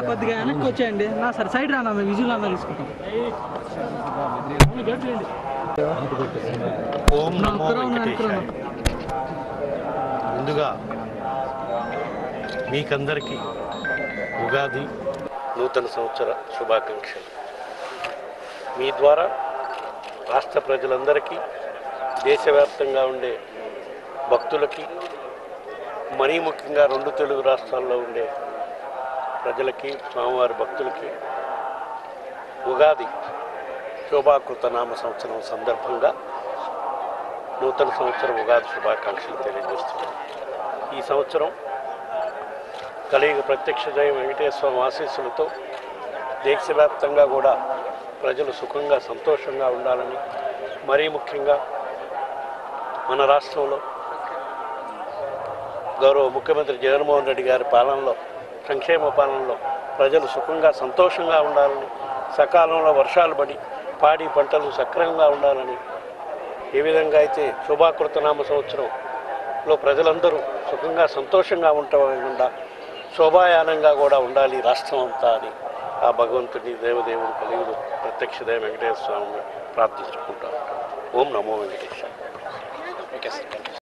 కొద్దిగా వెనక్కి వచ్చేయండి నా సరే సైడ్ రానా మేము విజువల్ అన్నా తీసుకుంటాం ఓం నమో అనుకున్నాను, వెంకటేశాయ అనుకున్నాను. ముందుగా మీకందరికీ ఉగాది నూతన సంవత్సర శుభాకాంక్షలు మీ ద్వారా రాష్ట్ర ప్రజలందరికీ దేశవ్యాప్తంగా ఉండే భక్తులకి మరీ ముఖ్యంగా రెండు తెలుగు రాష్ట్రాల్లో ఉండే ప్రజలకి స్వామివారి భక్తులకి ఉగాది శోభాకృత నామ సంవత్సరం సందర్భంగా నూతన సంవత్సరం ఉగాది శుభాకాంక్షలు తెలియజేస్తున్నాను ఈ సంవత్సరం కలియుగ ప్రత్యక్ష జయ వెంకటేశ్వర స్వామి ఆశీస్సులతో దేశవ్యాప్తంగా కూడా ప్రజలు సుఖంగా సంతోషంగా ఉండాలని మరీ ముఖ్యంగా మన రాష్ట్రంలో గౌరవ ముఖ్యమంత్రి జగన్మోహన్ రెడ్డి గారి పాలనలో సంక్షేమ పాలనలో ప్రజలు సుఖంగా సంతోషంగా ఉండాలని సకాలంలో వర్షాలు పడి పాడి పంటలు సక్రమంగా ఉండాలని ఏ విధంగా అయితే శోభాకృతనామ సంవత్సరంలో ప్రజలందరూ సుఖంగా సంతోషంగా ఉండకుండా శోభాయానంగా కూడా ఉండాలి రాష్ట్రం అంతా అని ఆ భగవంతుని దేవదేవుడు కలియుడు ప్రత్యక్ష దేవ వెంకటేశ్వర స్వామిని ప్రార్థించుకుంటాం ఓం నమో వెంకటేశ్వర